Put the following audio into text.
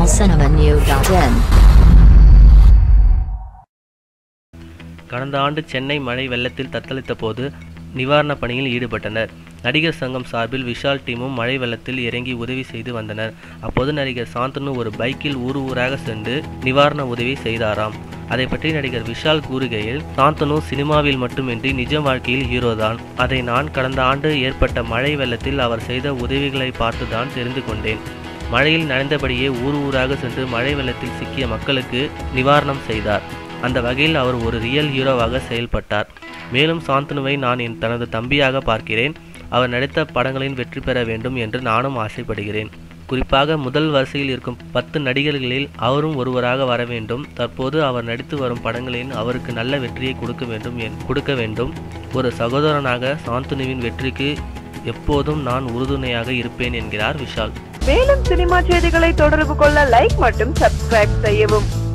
tamilcinemanew.in கடந்த ஆண்டு சென்னை மழை வெள்ளத்தில் தத்தளித்த போது நிவாரணப் பணியில் ஈடுபட்டனர் நடிகர் சங்கம் சார்பில் விஷால் டீமும் மழை வெள்ளத்தில் இறங்கி உதவி செய்து வந்தனர் அப்போது நடிகர் சாந்தனு ஒரு பைக்கில் ஊர் ஊராக சென்று நிவாரண உதவி செய்தாராம் அதை பற்றி நடிகர் விஷால் கூறுகையில் சாந்தனு சினிமாவில் மட்டுமின்றி நிஜ வாழ்க்கையில் ஹீரோதான் அதை நான் கடந்த ஆண்டு ஏற்பட்ட மழை வெள்ளத்தில் அவர் செய்த உதவிகளை பார்த்துதான் தெரிந்து கொண்டேன் மழையில் நனைந்தபடியே ஊர் ஊராக சென்று மழை வெள்ளத்தில் சிக்கிய மக்களுக்கு நிவாரணம் செய்தார் அந்த வகையில் அவர் ஒரு ரியல் ஹீரோவாக செயல்பட்டார் மேலும் சாந்தனுவை நான் என் தனது தம்பியாக பார்க்கிறேன் அவர் நடித்த படங்களில் வெற்றி பெற வேண்டும் என்று நானும் ஆசைப்படுகிறேன் குறிப்பாக முதல் வரிசையில் இருக்கும் பத்து நடிகர்களில் அவரும் ஒருவராக வர வேண்டும் தற்போது அவர் நடித்து வரும் படங்களில் அவருக்கு நல்ல வெற்றியை கொடுக்க வேண்டும் என் கொடுக்க வேண்டும் ஒரு சகோதரனாக சாந்தனுவின் வெற்றிக்கு எப்போதும் நான் உறுதுணையாக இருப்பேன் என்கிறார் விஷால் மேலும் சினிமா செய்திகளை தொடர்பு கொள்ள லைக் மற்றும் சப்ஸ்கிரைப் செய்யவும்